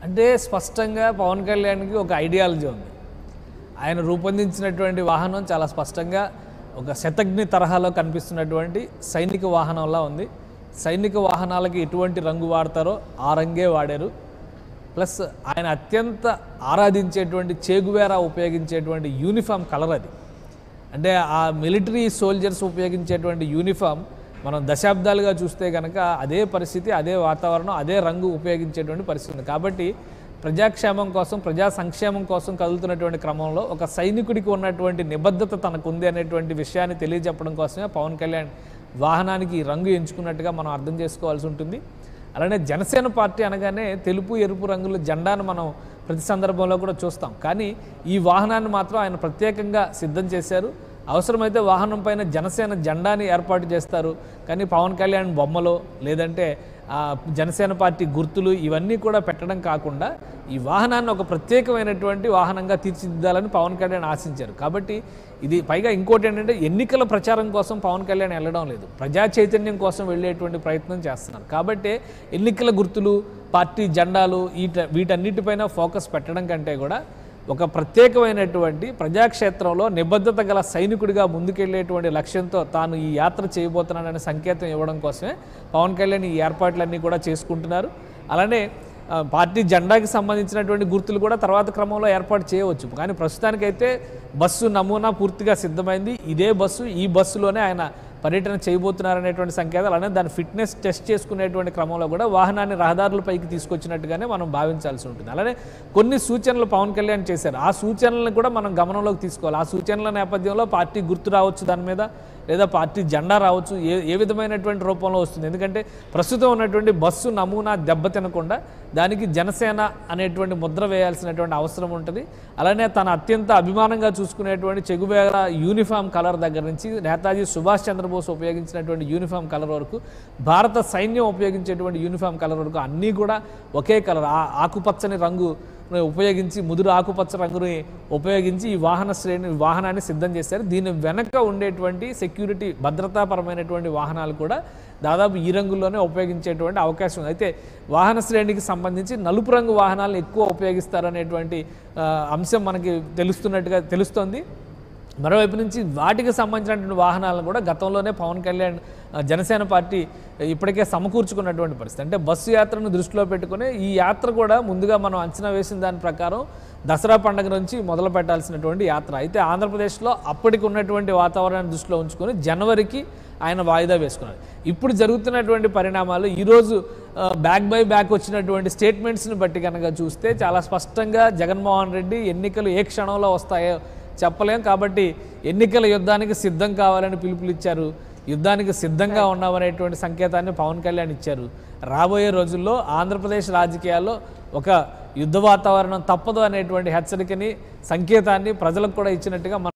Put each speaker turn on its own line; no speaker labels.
అంటే స్పష్టంగా పవన్ కళ్యాణ్కి ఒక ఐడియాలజీ ఉంది ఆయన రూపొందించినటువంటి వాహనం చాలా స్పష్టంగా ఒక శతగ్ని తరహాలో కనిపిస్తున్నటువంటి సైనిక వాహనంలా ఉంది సైనిక వాహనాలకి ఎటువంటి రంగు వాడతారో ఆ రంగే వాడారు ప్లస్ ఆయన అత్యంత ఆరాధించేటువంటి చేగువేరా ఉపయోగించేటువంటి యూనిఫామ్ కలర్ అది అంటే ఆ మిలిటరీ సోల్జర్స్ ఉపయోగించేటువంటి యూనిఫామ్ మనం దశాబ్దాలుగా చూస్తే కనుక అదే పరిస్థితి అదే వాతావరణం అదే రంగు ఉపయోగించేటువంటి పరిస్థితి ఉంది కాబట్టి ప్రజాక్షేమం కోసం ప్రజా సంక్షేమం కోసం కదులుతున్నటువంటి క్రమంలో ఒక సైనికుడికి ఉన్నటువంటి నిబద్ధత తనకు ఉంది అనేటువంటి విషయాన్ని తెలియజెప్పడం కోసమే పవన్ కళ్యాణ్ వాహనానికి ఈ రంగు ఎంచుకున్నట్టుగా మనం అర్థం చేసుకోవాల్సి ఉంటుంది అలానే జనసేన పార్టీ అనగానే తెలుపు ఎరుపు రంగుల జెండాను మనం ప్రతి సందర్భంలో కూడా చూస్తాం కానీ ఈ వాహనాన్ని మాత్రం ఆయన ప్రత్యేకంగా సిద్ధం చేశారు అవసరమైతే వాహనం పైన జనసేన జెండాని ఏర్పాటు చేస్తారు కానీ పవన్ కళ్యాణ్ బొమ్మలో లేదంటే ఆ జనసేన పార్టీ గుర్తులు ఇవన్నీ కూడా పెట్టడం కాకుండా ఈ వాహనాన్ని ఒక ప్రత్యేకమైనటువంటి వాహనంగా తీర్చిదిద్దాలని పవన్ కళ్యాణ్ ఆశించారు కాబట్టి ఇది పైగా ఇంకోటి ఏంటంటే ఎన్నికల ప్రచారం కోసం పవన్ కళ్యాణ్ వెళ్ళడం లేదు ప్రజా చైతన్యం కోసం వెళ్ళేటువంటి ప్రయత్నం చేస్తున్నారు కాబట్టి ఎన్నికల గుర్తులు పార్టీ జెండాలు వీట వీటన్నిటిపైన ఫోకస్ పెట్టడం కంటే కూడా ఒక ప్రత్యేకమైనటువంటి ప్రజాక్షేత్రంలో నిబద్ధత గల సైనికుడిగా ముందుకెళ్లేటువంటి లక్ష్యంతో తాను ఈ యాత్ర చేయబోతున్నాననే సంకేతం ఇవ్వడం కోసమే పవన్ కళ్యాణ్ ఈ ఏర్పాట్లన్నీ కూడా చేసుకుంటున్నారు అలానే ఆ, పార్టీ జెండాకి సంబంధించినటువంటి గుర్తులు కూడా తర్వాత క్రమంలో ఏర్పాటు చేయవచ్చు కానీ ప్రస్తుతానికైతే బస్సు నమూనా పూర్తిగా సిద్ధమైంది ఇదే బస్సు ఈ బస్సులోనే ఆయన పర్యటన చేయబోతున్నారనేటువంటి సంకేతాలు అలానే దాని ఫిట్నెస్ టెస్ట్ చేసుకునేటువంటి క్రమంలో కూడా వాహనాన్ని రహదారులపైకి తీసుకొచ్చినట్టుగానే మనం భావించాల్సి ఉంటుంది అలానే కొన్ని సూచనలు పవన్ కళ్యాణ్ చేశారు ఆ సూచనలను కూడా మనం గమనంలోకి తీసుకోవాలి ఆ సూచనల నేపథ్యంలో పార్టీ గుర్తు రావచ్చు దాని మీద లేదా పార్టీ జెండా రావచ్చు ఏ ఏ విధమైనటువంటి రూపంలో వస్తుంది ఎందుకంటే ప్రస్తుతం ఉన్నటువంటి బస్సు నమూనా దెబ్బతినకుండా దానికి జనసేన అనేటువంటి ముద్ర వేయాల్సినటువంటి అవసరం ఉంటుంది అలానే తన అత్యంత అభిమానంగా చూసుకునేటువంటి చెగుబేర యూనిఫామ్ కలర్ దగ్గర నుంచి నేతాజీ సుభాష్ చంద్రబోస్ ఉపయోగించినటువంటి యూనిఫామ్ కలర్ వరకు భారత సైన్యం ఉపయోగించేటువంటి యూనిఫామ్ కలర్ వరకు అన్నీ కూడా ఒకే కలర్ ఆ ఆకుపచ్చని రంగు ఉపయోగించి ముదురు ఆకుపచ్చ రంగుని ఉపయోగించి ఈ వాహన శ్రేణి వాహనాన్ని సిద్ధం చేశారు దీని వెనక ఉండేటువంటి సెక్యూరిటీ భద్రతాపరమైనటువంటి వాహనాలు కూడా దాదాపు ఈ రంగుల్లోనే ఉపయోగించేటువంటి అవకాశం ఉంది అయితే వాహన శ్రేణికి సంబంధించి నలుపు రంగు వాహనాలను ఎక్కువ ఉపయోగిస్తారనేటువంటి ఆ, అంశం మనకి తెలుస్తున్నట్టుగా తెలుస్తోంది మరోవైపు నుంచి వాటికి సంబంధించినటువంటి వాహనాలను కూడా గతంలోనే పవన్ కళ్యాణ్ ఆ, జనసేన పార్టీ ఇప్పటికే సమకూర్చుకున్నటువంటి పరిస్థితి అంటే బస్సు యాత్రను దృష్టిలో పెట్టుకుని ఈ యాత్ర కూడా ముందుగా మనం అంచనా వేసిన దాని ప్రకారం దసరా పండుగ నుంచి మొదలు పెట్టాల్సినటువంటి యాత్ర అయితే ఆంధ్రప్రదేశ్లో అప్పటికి ఉన్నటువంటి వాతావరణాన్ని దృష్టిలో ఉంచుకొని జనవరికి ఆయన వాయిదా వేసుకున్నారు ఇప్పుడు జరుగుతున్నటువంటి పరిణామాలు ఈరోజు ఆ, బ్యాక్ బై బ్యాక్ వచ్చినటువంటి స్టేట్మెంట్స్ని బట్టి కనుక చూస్తే చాలా స్పష్టంగా జగన్మోహన్ రెడ్డి ఎన్నికలు ఏ క్షణంలో వస్తాయో చెప్పలేం కాబట్టి ఎన్నికల యుద్ధానికి సిద్ధం కావాలని పిలుపునిచ్చారు యుద్ధానికి సిద్ధంగా ఉన్నామనేటువంటి సంకేతాన్ని పవన్ కళ్యాణ్ ఇచ్చారు రాబోయే రోజుల్లో ఆంధ్రప్రదేశ్ రాజకీయాల్లో ఒక యుద్ధ వాతావరణం తప్పదు అనేటువంటి హెచ్చరికని సంకేతాన్ని ప్రజలకు కూడా ఇచ్చినట్టుగా మనం